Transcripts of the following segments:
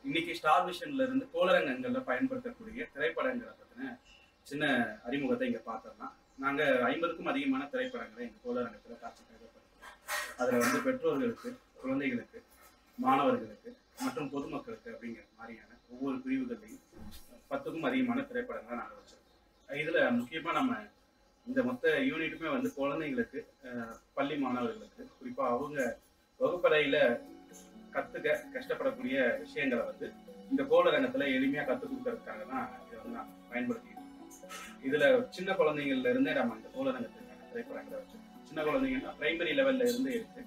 இன்னைக்கு ஸ்டார் விஷன்ல இருந்து கோளரங்கங்கள்ல பயன்படுத்தக்கூடிய திரைப்படங்களை பத்தின சின்ன அறிமுகத்தை இங்க பார்த்தோம்னா நாங்க ஐம்பதுக்கும் அதிகமான திரைப்படங்களை எங்க கோளரங்கத்துல காட்சிப்படுத்துறோம் அதுல வந்து பெற்றோர்களுக்கு குழந்தைகளுக்கு மாணவர்களுக்கு மற்றும் பொதுமக்களுக்கு அப்படிங்கிற மாதிரியான ஒவ்வொரு பிரிவுகள்லையும் பத்துக்கும் அதிகமான திரைப்படங்களை நாங்கள் வச்சிருக்கோம் இதுல முக்கியமா நம்ம இந்த மொத்த யூனிட்டுமே வந்து குழந்தைங்களுக்கு அஹ், பள்ளி மாணவர்களுக்கு குறிப்பா அவங்க வகுப்பறையில கத்துக்க கஷ்டப்படக்கூடிய விஷயங்களை வந்து இந்த கோளரங்கத்துல எளிமையா கத்துக் கொடுக்கறதுக்காக தான் இதை வந்து நான் பயன்படுத்திட்டு இருக்கோம் இதுல சின்ன குழந்தைங்கள்ல இருந்தே நம்ம இந்த கோளரங்கத்துக்கான திரைப்படங்களை வச்சிருக்கோம் சின்ன குழந்தைங்கன்னா பிரைமரி லெவல்ல இருந்தே இருக்கு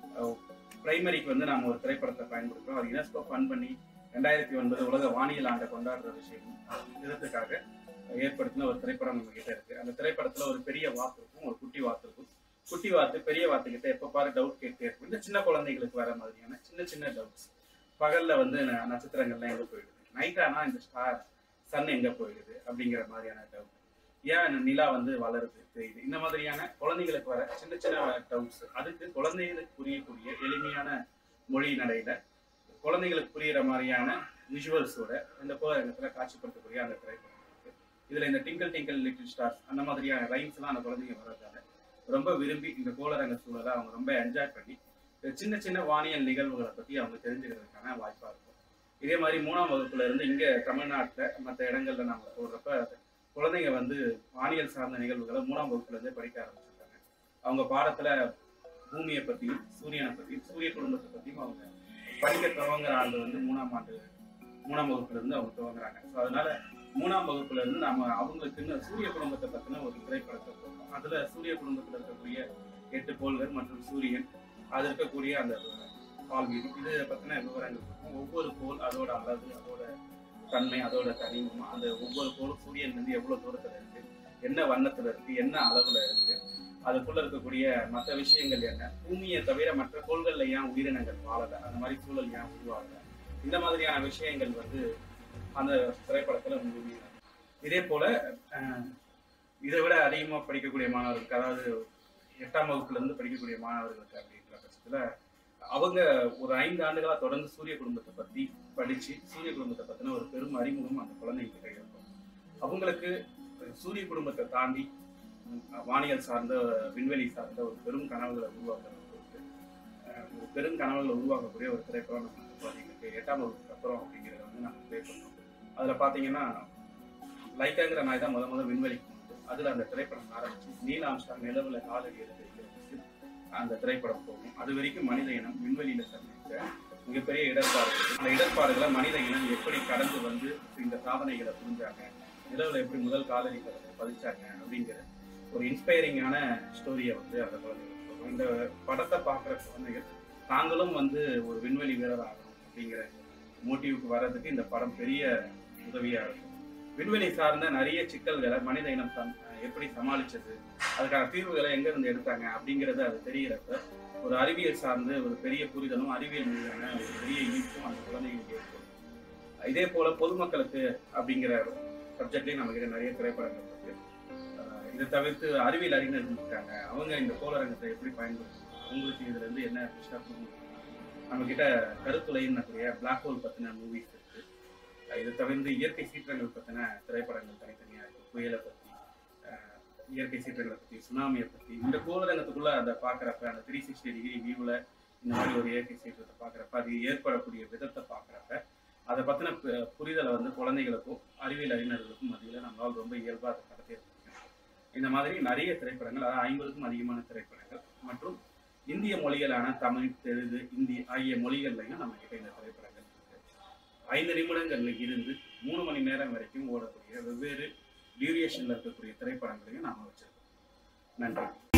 பிரைமரிக்கு வந்து நாம ஒரு திரைப்படத்தை பயன்படுத்துறோம் அது யுனெஸ்கோ ஃபன் பண்ணி ரெண்டாயிரத்தி ஒன்பது உலக வானியல் ஆண்டை கொண்டாடுற விஷயம் விதத்துக்காக ஏற்படுத்தின ஒரு திரைப்படம் நம்ம கிட்ட இருக்கு அந்த திரைப்படத்துல ஒரு பெரிய வாத்து இருக்கும் ஒரு குட்டி வாத்து இருக்கும் குட்டி வாத்து பெரிய வாத்து கிட்ட எப்ப பாரு டவுட் கேட்டே இருக்கும் இந்த சின்ன குழந்தைகளுக்கு வர மாதிரியான சின்ன சின்ன டவுட்ஸ் பகல்ல வந்து ந- நட்சத்திரங்கள்லாம் எங்க போயிடுது நைட் ஆனா இந்த ஸ்டார் சன் எங்க போயிடுது அப்படிங்கிற மாதிரியான டவுட் ஏன் இந்த நிலா வந்து வளருது தெரியுது இந்த மாதிரியான குழந்தைகளுக்கு வர சின்ன சின்ன டவுட்ஸ் அதுக்கு குழந்தைகளுக்கு புரியக்கூடிய எளிமையான மொழி நடையில குழந்தைகளுக்கு புரியுற மாதிரியான விஷுவல்ஸோட இந்த கோரங்கத்துல காட்சிப்படுத்தக்கூடிய அந்த திரைப்படம் இருக்கு இதுல இந்த டிங்கிள் டிங்கிள் லிட்டில் ஸ்டார்ஸ் அந்த மாதிரியான ரைம்ஸ் எல்லாம் அந்த குழந்தைங்க வர்றதால ரொம்ப விரும்பி இந்த கோளரங்க சூழலை அவங்க ரொம்ப என்ஜாய் பண்ணி இந்த சின்ன சின்ன வானியல் நிகழ்வுகளை பத்தி அவங்க தெரிஞ்சுக்கிறதுக்கான வாய்ப்பா இருக்கும் இதே மாதிரி மூணாம் வகுப்புல இருந்து இங்க தமிழ்நாட்டுல மற்ற இடங்கள்ல நம்ம போடுறப்ப குழந்தைங்க வந்து வானியல் சார்ந்த நிகழ்வுகளை மூணாம் வகுப்புல இருந்தே படிக்க ஆரம்பிச்சிருக்காங்க அவங்க பாடத்துல பூமியை பத்தியும் சூரியனை பத்தியும் சூரிய குடும்பத்தை பத்தியும் அவங்க படிக்க துவங்குற ஆண்டு வந்து மூணாம் ஆண்டு மூணாம் வகுப்புல இருந்து அவங்க துவங்குறாங்க ஸோ அதனால மூணாம் வகுப்புல இருந்து நாம அவங்களுக்குன்னு சூரிய குடும்பத்தை பத்தின ஒரு திரைப்படத்தை போடுறோம் அதுல சூரிய குடும்பத்துல இருக்கக்கூடிய எட்டு கோள்கள் மற்றும் சூரியன் அது இருக்கக்கூடிய அந்த பால்வீடு இது பத்தின விவரங்கள் இருக்கும் ஒவ்வொரு கோள் அதோட அளவு அதோட தன்மை அதோட தனிமம் அந்த ஒவ்வொரு கோளும் சூரியன் வந்து எவ்வளவு தூரத்துல இருக்கு என்ன வண்ணத்துல இருக்கு என்ன அளவுல இருக்கு அதுக்குள்ள இருக்கக்கூடிய மற்ற விஷயங்கள் என்ன பூமியை தவிர மற்ற கோள்கள்ல ஏன் உயிரினங்கள் வாழல அந்த மாதிரி சூழல் ஏன் உருவாகல இந்த மாதிரியான விஷயங்கள் வந்து அந்த திரைப்படத்துல முழுமையா இருக்கு. இதே போல அஹ், இதை விட அதிகமா படிக்கக்கூடிய மாணவர்களுக்கு அதாவது எட்டாம் வகுப்புல இருந்து படிக்கக்கூடிய மாணவர்களுக்கு அப்படின்ற பட்சத்துல அவங்க ஒரு ஐந்து ஆண்டுகளா தொடர்ந்து சூரிய குடும்பத்தை பத்தி படிச்சு சூரிய குடும்பத்தை பத்தின ஒரு பெரும் அறிமுகம் அந்த குழந்தைங்க கிட்ட இருக்கும் அவங்களுக்கு சூரிய குடும்பத்தை தாண்டி உம், வானியல் சார்ந்த விண்வெளி சார்ந்த ஒரு பெரும் கனவுகளை உருவாக்குறதுக்கு அஹ், ஒரு பெரும் கனவுகளை உருவாக்கக்கூடிய ஒரு திரைப்படம் நம்ம வந்து குழந்தைங்களுக்கு எட்டாம் வகுப்புக்கு அப்புறம் அப்படிங்கிறத வந்து நம்ம ப்ளே பண்ணோம் அதுல பாத்தீங்கன்னா லைக்காங்கிற நாய் தான் முத முதல் விண்வெளிக்கு போனது அதுல அந்த திரைப்படம் ஆரம்பிச்சு நீல் ஆம்ஸ்டாங் நிலவுல காலடி எடுத்து வைக்கிறதுக்கு அந்த திரைப்படம் போகும் அது வரைக்கும் மனித இனம் விண்வெளியில சந்திச்ச மிகப்பெரிய இடர்பாடுகள் அந்த இடர்பாடுகளை மனித இனம் எப்படி கடந்து வந்து இந்த சாதனைகளை புரிஞ்சாங்க நிலவுல எப்படி முதல் காலடி பதிச்சாங்க அப்படிங்கிற ஒரு இன்ஸ்பைரிங்கான ஸ்டோரியை வந்து அந்த குழந்தைகள் சொல்றோம் இந்த படத்தை பார்க்குற குழந்தைகள் தாங்களும் வந்து ஒரு விண்வெளி வீரர் ஆகணும் அப்படிங்கிற மோட்டிவுக்கு வர்றதுக்கு இந்த படம் பெரிய உதவியா இருக்கும் விண்வெளி சார்ந்த நிறைய சிக்கல்களை மனித இனம் சம்- எப்படி சமாளிச்சது அதுக்கான தீர்வுகளை எங்க இருந்து எடுத்தாங்க அப்படிங்கறது அது தெரியறப்ப ஒரு அறிவியல் சார்ந்து ஒரு பெரிய புரிதலும் அறிவியல் மீதான ஒரு பெரிய ஈர்ப்பும் அந்த குழந்தைகளுக்கு ஏற்படும் இதே போல பொதுமக்களுக்கு அப்படிங்கிற சப்ஜெக்ட்லயும் நம்ம கிட்ட நிறைய திரைப்படங்கள் இருக்கு அஹ் இதை தவிர்த்து அறிவியல் அறிஞர்கள் இருக்காங்க அவங்க இந்த கோளரங்கத்தை எப்படி பயன்படுத்தணும் அவங்களுக்கு இதுல இருந்து என்ன இஷ்டம் நம்ம கிட்ட கருத்துளைன்னு கூடிய பிளாக் ஹோல் பத்தின மூவிஸ் இருக்கு அஹ் இதை தவிர்த்து இயற்கை சீற்றங்கள் பத்தின திரைப்படங்கள் தனித்தனியா இருக்கு புயலை பத்தி அஹ் இயற்கை சீற்றங்களை பத்தி சுனாமியை பத்தி இந்த கோளரங்கத்துக்குள்ள அதை பாக்குறப்ப அந்த த்ரீ சிக்ஸ்டி டிகிரி வியூல இந்த மாதிரி ஒரு இயற்கை சீற்றத்தை பாக்குறப்ப அது ஏற்படக்கூடிய விதத்தை பாக்குறப்ப அதை பத்தின பு- புரிதலை வந்து குழந்தைகளுக்கும் அறிவியல் அறிஞர்களுக்கும் மத்தியில நம்மளால் ரொம்ப இயல்பா அதை கடத்தி இந்த மாதிரி நிறைய திரைப்படங்கள் அதாவது ஐம்பதுக்கும் அதிகமான திரைப்படங்கள் மற்றும் இந்திய மொழிகளான தமிழ் தெலுங்கு இந்தி ஆகிய மொழிகள்லையும் நம்ம கிட்ட இந்த திரைப்படங்கள் இருக்கு ஐந்து நிமிடங்கள்ல இருந்து மூணு மணி நேரம் வரைக்கும் ஓடக்கூடிய வெவ்வேறு டியூரேஷன்ல இருக்கக்கூடிய திரைப்படங்களையும் நாம வச்சிருக்கோம் நன்றி